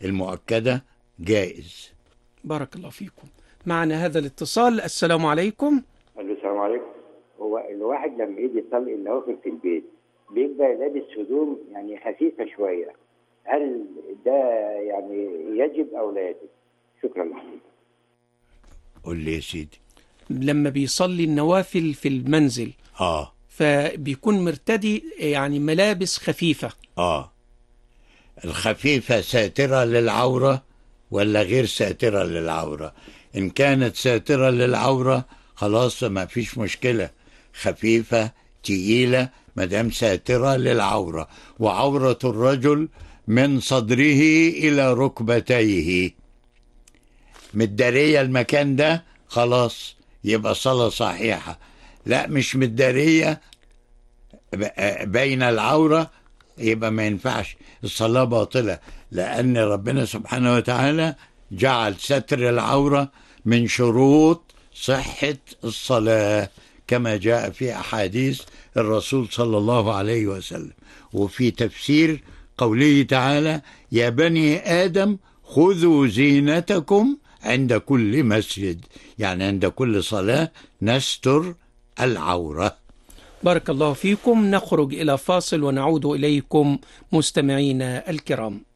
المؤكدة جائز بارك الله فيكم معنا هذا الاتصال السلام عليكم الو السلام عليكم هو الواحد لما يجي يصلي النوافل في البيت بيبقى لابس هدوم يعني خفيفه شويه هل ده يعني يجب او لا يجب؟ شكرا لحضرتك قول لي يا سيدي لما بيصلي النوافل في المنزل اه فبيكون مرتدي يعني ملابس خفيفة اه الخفيفة ساترة للعورة ولا غير ساترة للعورة إن كانت ساترة للعورة خلاص ما فيش مشكلة خفيفة تقيلة مدام ساترة للعورة وعورة الرجل من صدره إلى ركبتيه متدارية المكان ده خلاص يبقى صلاة صحيحة لا مش متدارية ب- بين العورة يبقى ما ينفعش الصلاة باطلة لأن ربنا سبحانه وتعالى جعل ستر العورة من شروط صحة الصلاة كما جاء في أحاديث الرسول صلى الله عليه وسلم وفي تفسير قوله تعالى يا بني آدم خذوا زينتكم عند كل مسجد يعني عند كل صلاة نستر العورة بارك الله فيكم نخرج إلى فاصل ونعود إليكم مستمعينا الكرام